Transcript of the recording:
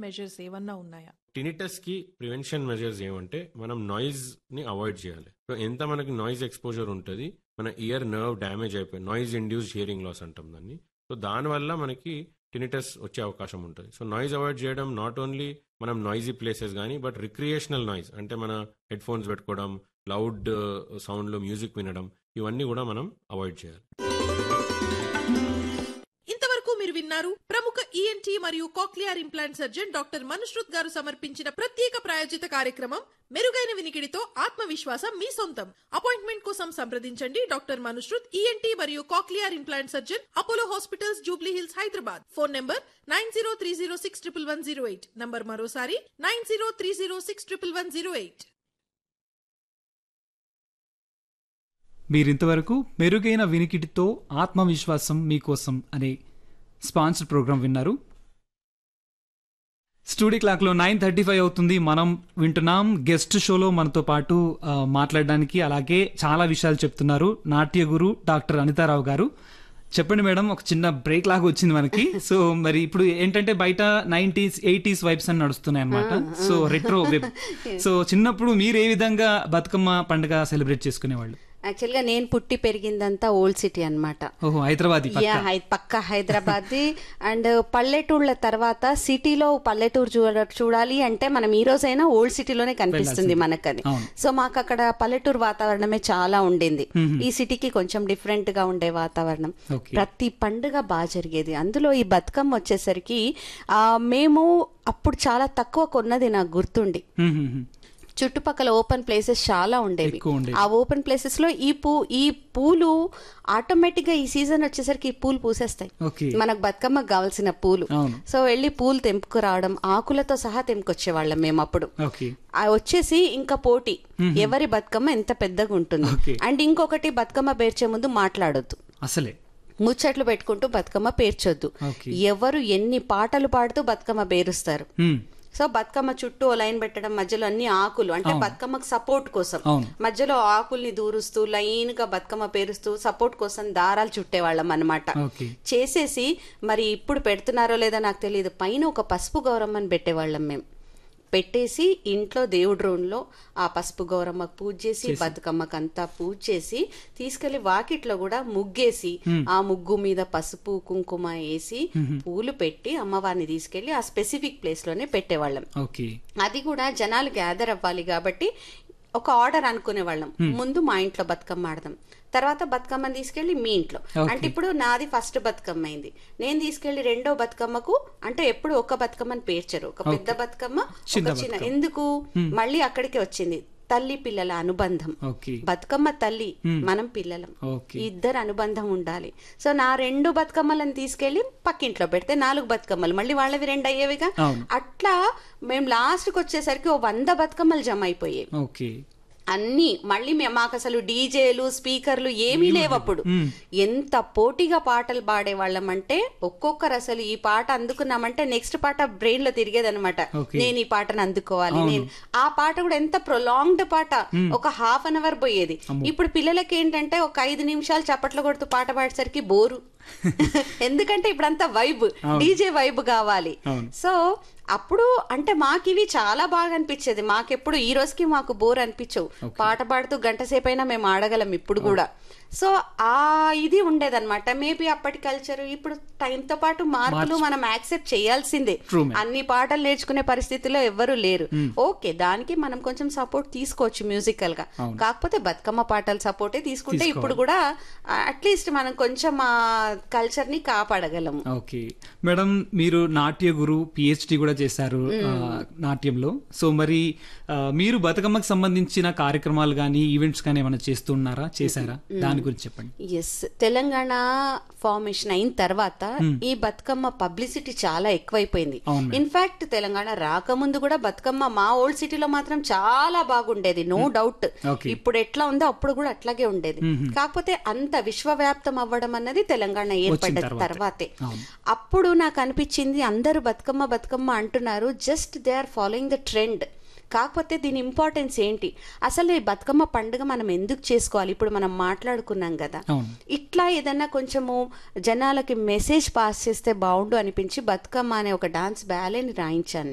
Measures ఏమన్నా ఉన్నాయా tinnitus కి ప్రివెన్షన్ మెజర్స్ ఏమంటే మనం నాయిస్ ని అవాయిడ్ చేయాలి సో ఎంత మనకి నాయిస్ ఎక్స్పోజర్ ఉంటుంది మన ఇయర్ నర్వ్ డ్యామేజ్ అయిపోయి నాయిస్ ఇండ్యూస్ హియరింగ్ లాస్ అంటాం దాన్ని సో దానివల్ల మనకి టినిటస్ వచ్చే అవకాశం ఉంటుంది సో నాయిస్ అవాయిడ్ చేయడం నాట్ ఓన్లీ మనం నాయిజీ ప్లేసెస్ కానీ బట్ రిక్రియేషనల్ నాయిస్ అంటే మన హెడ్ ఫోన్స్ పెట్టుకోవడం లౌడ్ సౌండ్లో మ్యూజిక్ వినడం ఇవన్నీ కూడా మనం అవాయిడ్ చేయాలి ఇంతవరకు మీరు విన్నారు ప్రముఖ ఈఎన్టీ మరియు cochlear implant surgeon doctor Manushruth గారు సమర్పించిన ప్రత్యేక ప్రాయోజిత కార్యక్రమం మెరుగైన వినికిడితో ఆత్మవిశ్వాసం మీ సొంతం అపాయింట్మెంట్ కోసం సంప్రదించండి డాక్టర్ మనుశ్రుత్ ఈఎన్టీ మరియు cochlear implant surgeon Apollo hospitals Jubilee Hills Hyderabad phone number nine zero three zero six triple one zero eight number మరోసారి nine zero three zero six triple one zero eight మీరింతవరకు మెరుగైన వినికిడితో ఆత్మవిశ్వాసం మీకోసం అనే స్పాన్సర్ ప్రోగ్రాం విన్నారు studio క్లాక్లో nine thirty five అవుతుంది మనం వింటున్నాం గెస్ట్ షోలో మనతో పాటు ఆ, మాట్లాడడానికి అలాగే చాలా విషయాలు చెప్తున్నారు నాట్య గురు డాక్టర్ అనితారావు గారు చెప్పండి మేడం ఒక చిన్న బ్రేక్ లాగా వచ్చింది మనకి సో మరి ఇప్పుడు ఏంటంటే బయట నైన్టీస్ ఎయిటీస్ వైబ్స్ అని నడుస్తున్నాయి అనమాట సో రెట్రో వెబ్ సో చిన్నప్పుడు మీరు ఏ విధంగా బతుకమ్మ పండుగ సెలబ్రేట్ చేసుకునేవాళ్ళు యాక్చువల్గా నేను పుట్టి పెరిగిందంతా ఓల్డ్ సిటీ అన్నమాట ఓహో హైదరాబాద్ యా హై పక్క హైదరాబాద్ అండ్ పల్లెటూళ్ళ తర్వాత సిటీలో పల్లెటూరు చూడ చూడాలి అంటే మనం ఈ రోజైనా ఓల్డ్ సిటీలోనే కనిపిస్తుంది మనకని అవును. సో మాకు అక్కడ పల్లెటూరు వాతావరణమే చాలా ఉండింది ఈ సిటీకి కొంచెం డిఫరెంట్ గా ఉండే వాతావరణం ఓకే ప్రతి పండుగ బాగా జరిగేది అందులో ఈ బతుకమ్మ వచ్చేసరికి ఆ, మేము అప్పుడు చాలా తక్కువ కొన్నది నాకు గుర్తుండి హ్మ్, హ్మ్, హ్మ్. చుట్టుపక్కల ఓపెన్ ప్లేసెస్ చాలా ఉండేవి ఎక్కువ ఉండేవి. ఆ ఓపెన్ ప్లేసెస్ లో ఈ పూ ఈ పూలు ఆటోమేటిక్ గా ఈ సీజన్ వచ్చేసరికి ఈ పూలు పూసేస్తాయి ఓకే మనకు బతుకమ్మకు కావాల్సిన పూలు అవును సో వెళ్ళి పూలు తెంపుకు రావడం ఆకులతో సహా తెంపుకొచ్చేవాళ్ళం మేము అప్పుడు ఓకే ఆ వచ్చేసి ఇంకా పోటీ ఎవరి బతుకమ్మ ఎంత పెద్దగా ఉంటుంది Okay. అండ్ ఇంకొకటి బతుకమ్మ పేర్చే ముందు మాట్లాడొద్దు అసలే ముచ్చట్లు పెట్టుకుంటూ బతుకమ్మ పేర్చొద్దు ఓకే ఎవరు ఎన్ని పాటలు పాడుతూ బతుకమ్మ పేరుస్తారు హ్మ్. సో బతుకమ్మ చుట్టూ ఓ లైన్ పెట్టడం మధ్యలో అన్ని ఆకులు అంటే బతుకమ్మకు సపోర్ట్ కోసం అవును మధ్యలో ఆకుల్ని దూరుస్తూ లైన్ గా బతుకమ్మ పేరుస్తూ సపోర్ట్ కోసం దారాలు చుట్టేవాళ్ళం అనమాట ఓకే చేసేసి మరి ఇప్పుడు పెడుతున్నారో లేదో నాకు తెలియదు పైన ఒక పసుపు గౌరమ్మని పెట్టేవాళ్ళం మేము పెట్టేసి ఇంట్లో దేవుడి రూమ్లో ఆ పసుపు గౌరమ్మకు పూజ చేసి బతుకమ్మకు అంతా పూజ చేసి తీసుకెళ్లి వాకిట్లో కూడా ముగ్గేసి ఆ ముగ్గు మీద పసుపు కుంకుమ వేసి పూలు పెట్టి అమ్మవారిని తీసుకెళ్లి ఆ స్పెసిఫిక్ ప్లేస్ లోనే పెట్టేవాళ్ళం ఓకే అది కూడా జనాలు గ్యాదర్ అవ్వాలి కాబట్టి ఒక ఆర్డర్ అనుకునే వాళ్ళం ముందు మా ఇంట్లో బతుకమ్మ ఆడదాం తర్వాత బతుకమ్మని తీసుకెళ్లి మీ ఇంట్లో Okay. అంటే ఇప్పుడు నాది ఫస్ట్ బతుకమ్మ అయింది నేను తీసుకెళ్లి రెండో బతుకమ్మకు అంటే ఎప్పుడు ఒక బతుకమ్మని పేర్చరు ఒక పెద్ద బతుకమ్మ చిన్న ఒక చిన్న ఎందుకు మళ్ళీ అక్కడికే వచ్చింది తల్లి పిల్లల అనుబంధం ఓకే బతుకమ్మ తల్లి మనం పిల్లలం ఓకే ఇద్దరు అనుబంధం ఉండాలి సో నా రెండు బతుకమ్మలను తీసుకెళ్లి పక్కింట్లో పెడితే నాలుగు బతుకమ్మలు మళ్ళీ వాళ్ళవి రెండు అయ్యేవిగా అవును అట్లా మేము లాస్ట్కి వచ్చేసరికి ఓ వంద బతుకమ్మలు జమ అయిపోయాయి ఓకే అన్ని మళ్ళీ మేము మాకు అసలు డీజేలు స్పీకర్లు ఏమీ లేవు అప్పుడు మ్మ్. ఎంత పోటీగా పాటలు పాడేవాళ్ళం అంటే ఒక్కొక్కరు అసలు ఈ పాట అందుకున్నామంటే నెక్స్ట్ పాట బ్రెయిన్ లో తిరిగేదనమాట Okay. నేను ఈ పాటను అందుకోవాలి నేను ఆ పాట కూడా ఎంత ప్రొలాంగ్డ్ పాట ఒక హాఫ్ అన్ అవర్ పోయేది ఇప్పుడు పిల్లలకి ఏంటంటే ఒక ఐదు నిమిషాలు చప్పట్లు కొడుతూ పాట పాడేసరికి బోరు ఎందుకంటే ఇప్పుడంతా వైబ్ డీజే వైబ్ కావాలి అవును. సో అప్పుడు అంటే మాకు ఇవి చాలా బాగా అనిపించేది మాకెప్పుడు ఈ రోజుకి మాకు బోర్ అనిపించవు పాట పాడుతూ గంట సేపు అయినా మేము ఆడగలం ఇప్పుడు కూడా సో ఆ ఇది ఉండేదన్నమాట మేబీ అప్పటి కల్చర్ ఇప్పుడు టైంతో పాటు మార్పులు మనం యాక్సెప్ట్ చేయాల్సిందే True, ma'am. అన్ని పాటలు నేర్చుకునే పరిస్థితిలో ఎవ్వరూ లేరు ఓకే దానికి మనం కొంచెం సపోర్ట్ తీసుకోవచ్చు మ్యూజికల్ గా కాకపోతే బతుకమ్మ పాటల సపోర్టే తీసుకుంటే ఇప్పుడు కూడా అట్లీస్ట్ మనం కొంచెం ఆ కల్చర్ ని కాపాడగలము ఓకే మేడం మీరు నాట్య గురు పిహెచ్డి కూడా చేశారు ఆ, నాట్యంలో సో మరి ఆ, మీరు బతుకమ్మకు సంబంధించిన కార్యక్రమాలు కానీ ఈవెంట్స్ కానీ ఏమైనా చేస్తున్నారా చేశారా దాని గురించి చెప్పండి ఎస్ తెలంగాణ ఫార్మేషన్ అయిన తర్వాత ఈ బతుకమ్మ పబ్లిసిటీ చాలా ఎక్కువైపోయింది అవును మేడం. ఇన్ఫాక్ట్ తెలంగాణ రాకముందు కూడా బతుకమ్మ మా ఓల్డ్ సిటీలో మాత్రం చాలా బాగుండేది నో డౌట్ Okay. ఇప్పుడు ఎట్లా ఉందో అప్పుడు కూడా అట్లాగే ఉండేది కాకపోతే అంత విశ్వవ్యాప్తం అవ్వడం అన్నది తెలంగాణ ఏర్పడ్డ తర్వాతే. తర్వాతే అవును. అప్పుడు నాకు అనిపించింది అందరూ బతుకమ్మ బతుకమ్మ అంటున్నారు just they are following the trend కాకపోతే దీని ఇంపార్టెన్స్ ఏంటి అసలు ఈ బతుకమ్మ పండుగ మనం ఎందుకు చేసుకోవాలి ఇప్పుడు మనం మాట్లాడుకున్నాం కదా అవును ఇట్లా ఏదన్నా కొంచెము జనాలకి మెసేజ్ పాస్ చేస్తే బాగుండు అనిపించి బతుకమ్మ అనే ఒక డాన్స్ బ్యాలేని రాయించాను